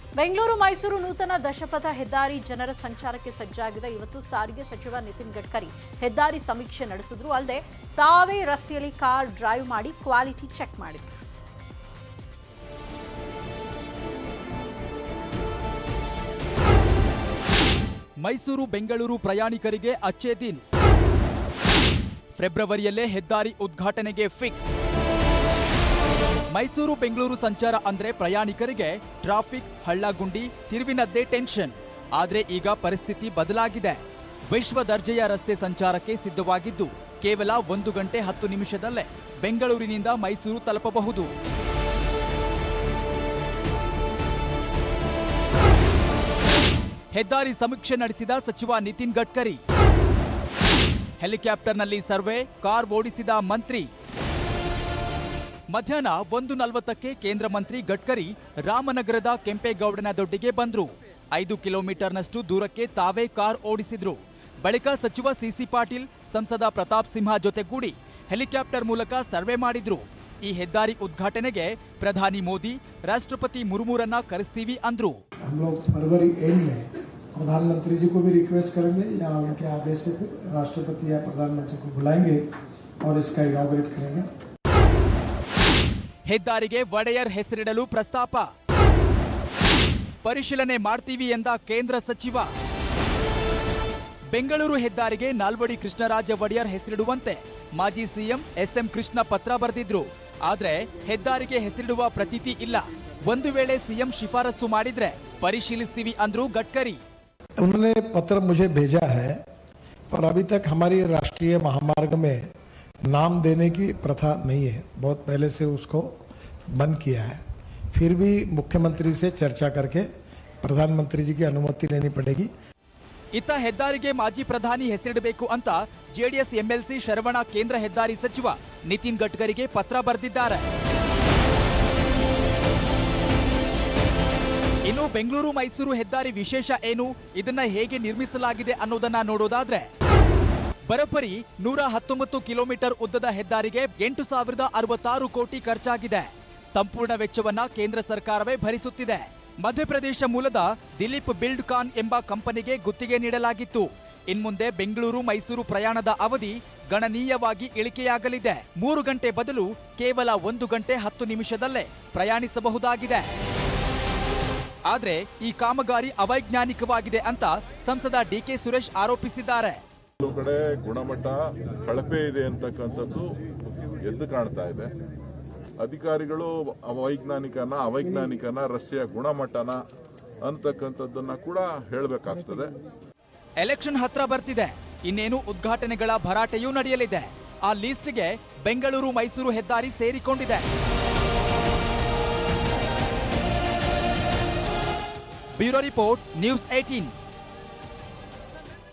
ಬೆಂಗಳೂರು ಮೈಸೂರು ನೂತನ ದಶಪಥ ಹೆದ್ದಾರಿ ಜನರ ಸಂಚಾರಕ್ಕೆ ಸಜ್ಜಾಗಿದೆ ಇವತ್ತು ಸಾರಿಗೆ ಸಚಿವ ನಿತಿನ್ ಗಡ್ಕರಿ ಹೆದ್ದಾರಿ ಸಮೀಕ್ಷೆ ನಡೆಸಿದ್ರು ಅಲ್ಲದೆ ತಾವೇ ರಸ್ತೆಯಲ್ಲಿ ಕಾರ್ ಡ್ರೈವ್ ಮಾಡಿ ಕ್ವಾಲಿಟಿ ಚೆಕ್ ಮಾಡಿದ್ರು ಮೈಸೂರು ಬೆಂಗಳೂರು ಪ್ರಯಾಣಿಕರಿಗೆ ಅಚ್ಚೇ ದಿನ್ ಫೆಬ್ರವರಿಯಲ್ಲೇ ಹೆದ್ದಾರಿ ಉದ್ಘಾಟನೆಗೆ ಫಿಕ್ಸ್ ಮೈಸೂರು ಬೆಂಗಳೂರು ಸಂಚಾರ ಅಂದ್ರೆ ಪ್ರಯಾಣಿಕರಿಗೆ ಟ್ರಾಫಿಕ್ ಹಳ್ಳಗುಂಡಿ ತಿರುವಿನದ್ದೇ ಟೆನ್ಷನ್ ಆದ್ರೆ ಈಗ ಪರಿಸ್ಥಿತಿ ಬದಲಾಗಿದೆ ವಿಶ್ವ ದರ್ಜೆಯ ರಸ್ತೆ ಸಂಚಾರಕ್ಕೆ ಸಿದ್ಧವಾಗಿದ್ದು ಕೇವಲ ಒಂದು ಗಂಟೆ ಹತ್ತು ನಿಮಿಷದಲ್ಲೇ ಬೆಂಗಳೂರಿನಿಂದ ಮೈಸೂರು ತಲುಪಬಹುದು ಹೆದ್ದಾರಿ ಸಮೀಕ್ಷೆ ನಡೆಸಿದ ಸಚಿವ ನಿತಿನ್ ಗಡ್ಕರಿ ಹೆಲಿಕಾಪ್ಟರ್ನಲ್ಲಿ ಸರ್ವೆ ಕಾರ್ ಓಡಿಸಿದ ಮಂತ್ರಿ ಮಧ್ಯಾಹ್ನ ಒಂದು ನಲವತ್ತಕ್ಕೆ ಕೇಂದ್ರ ಮಂತ್ರಿ ಗಡ್ಕರಿ ರಾಮನಗರದ ಕೆಂಪೇಗೌಡನ ದೊಡ್ಡಿಗೆ ಬಂದ್ರು ಐದು ಕಿಲೋಮೀಟರ್ನಷ್ಟು ದೂರಕ್ಕೆ ತಾವೇ ಕಾರ್ ಓಡಿಸಿದ್ರು ಬಳಿಕ ಸಚಿವ ಸಿಸಿ ಪಾಟೀಲ್ ಸಂಸದ ಪ್ರತಾಪ್ ಸಿಂಹ ಜೊತೆಗೂಡಿ ಹೆಲಿಕಾಪ್ಟರ್ ಮೂಲಕ ಸರ್ವೆ ಮಾಡಿದ್ರು ಈ ಹೆದ್ದಾರಿ ಉದ್ಘಾಟನೆಗೆ ಪ್ರಧಾನಿ ಮೋದಿ ರಾಷ್ಟ್ರಪತಿ ಮುರ್ಮುರನ್ನ ಕರೆಸ್ತೀವಿ ಅಂದ್ರು हम लोग फरवरी एंड में प्रधानमंत्री जी को भी रिक्वेस्ट करेंगे या उनके आदेश से फिर राष्ट्रपति या प्रधानमंत्री को बुलाएंगे और इसका इनाग्रेट करेंगे ಹೆದ್ದಾರಿಗೆ ಒಡೆಯರ್ ಹೆಸರಿಡಲು ಪ್ರಸ್ತಾಪ ಪರಿಶೀಲನೆ ಮಾಡ್ತೀವಿ ಎಂದ ಕೇಂದ್ರ ಸಚಿವ ಬೆಂಗಳೂರು ಹೆದ್ದಾರಿಗೆ ನಾಲ್ವಡಿ ಕೃಷ್ಣರಾಜ ಒಡೆಯರ್ ಹೆಸರಿಡುವಂತೆ ಮಾಜಿ ಸಿಎಂ ಎಸ್ಎಂ ಕೃಷ್ಣ ಪತ್ರ ಬರೆದಿದ್ರು ಆದ್ರೆ ಹೆದ್ದಾರಿಗೆ ಹೆಸರಿಡುವ ಪ್ರತೀತಿ ಇಲ್ಲ ಒಂದು ವೇಳೆ ಸಿಎಂ ಶಿಫಾರಸು ಮಾಡಿದ್ರೆ ಪರಿಶೀಲಿಸ್ತೀವಿ ಅಂದ್ರು ಗಡ್ಕರಿ उन्होंने पत्र मुझे भेजा है पर अभी तक हमारी राष्ट्रीय महामार्ग में नाम देने की प्रथा नहीं है बहुत पहले से उसको बंद किया है फिर भी मुख्यमंत्री से चर्चा करके प्रधानमंत्री जी की अनुमति लेनी पड़ेगी ಇತ್ತ ಹೆದ್ದಾರಿಗೆ ಮಾಜಿ ಪ್ರಧಾನಿ ಹೆಸರಿಡಬೇಕು ಅಂತ ಜೆಡಿಎಸ್ ಎಂಎಲ್ಸಿ ಶರವಣ ಕೇಂದ್ರ ಹೆದ್ದಾರಿ ಸಚಿವ ನಿತಿನ್ ಗಡ್ಕರಿಗೆ ಪತ್ರ ಬರೆದಿದ್ದಾರೆ ಇನ್ನು ಬೆಂಗಳೂರು ಮೈಸೂರು ಹೆದ್ದಾರಿ ವಿಶೇಷ ಏನು ಇದನ್ನ ಹೇಗೆ ನಿರ್ಮಿಸಲಾಗಿದೆ ಅನ್ನೋದನ್ನ ನೋಡೋದಾದ್ರೆ ಬರೋಬ್ಬರಿ ನೂರ ಹತ್ತೊಂಬತ್ತು ಕಿಲೋಮೀಟರ್ ಉದ್ದದ ಹೆದ್ದಾರಿಗೆ ಎಂಟು ಸಾವಿರದ ಅರವತ್ತಾರು ಕೋಟಿ ಖರ್ಚಾಗಿದೆ ಸಂಪೂರ್ಣ ವೆಚ್ಚವನ್ನ ಕೇಂದ್ರ ಸರ್ಕಾರವೇ ಭರಿಸುತ್ತಿದೆ ಮಧ್ಯಪ್ರದೇಶ ಮೂಲದ ದಿಲೀಪ್ ಬಿಲ್ಡ್ ಕಾನ್ ಎಂಬ ಕಂಪನಿಗೆ ಗುತ್ತಿಗೆ ನೀಡಲಾಗಿತ್ತು ಇನ್ಮುಂದೆ ಬೆಂಗಳೂರು ಮೈಸೂರು ಪ್ರಯಾಣದ ಅವಧಿ ಗಣನೀಯವಾಗಿ ಇಳಿಕೆಯಾಗಲಿದೆ ಮೂರು ಗಂಟೆ ಬದಲು ಕೇವಲ ಒಂದು ಗಂಟೆ ಹತ್ತು ನಿಮಿಷದಲ್ಲೇ ಪ್ರಯಾಣಿಸಬಹುದಾಗಿದೆ ಆದ್ರೆ ಈ ಕಾಮಗಾರಿ ಅವೈಜ್ಞಾನಿಕವಾಗಿದೆ ಅಂತ ಸಂಸದ ಡಿಕೆ ಸುರೇಶ್ ಆರೋಪಿಸಿದ್ದಾರೆ ಕೆಲವು ಕಡೆ ಗುಣಮಟ್ಟ ಕಳಪೆ ಇದೆ ಅಂತಕ್ಕಂಥದ್ದು ಎದ್ದು ಕಾಣ್ತಾ ಇದೆ ಅಧಿಕಾರಿಗಳು ಅವೈಜ್ಞಾನಿಕನ ಅವೈಜ್ಞಾನಿಕನ ರಸ್ತೆಯ ಗುಣಮಟ್ಟನ ಅಂತಕ್ಕಂಥದ್ದನ್ನ ಕೂಡ ಹೇಳಬೇಕಾಗ್ತದೆ ಎಲೆಕ್ಷನ್ ಹತ್ರ ಬರ್ತಿದೆ ಇನ್ನೇನು ಉದ್ಘಾಟನೆಗಳ ಭರಾಟೆಯೂ ನಡೆಯಲಿದೆ ಆ ಲಿಸ್ಟ್ಗೆ ಬೆಂಗಳೂರು ಮೈಸೂರು ಹೆದ್ದಾರಿ ಸೇರಿಕೊಂಡಿದೆ ಬ್ಯೂರೋ ರಿಪೋರ್ಟ್ ನ್ಯೂಸ್ ಏಟೀನ್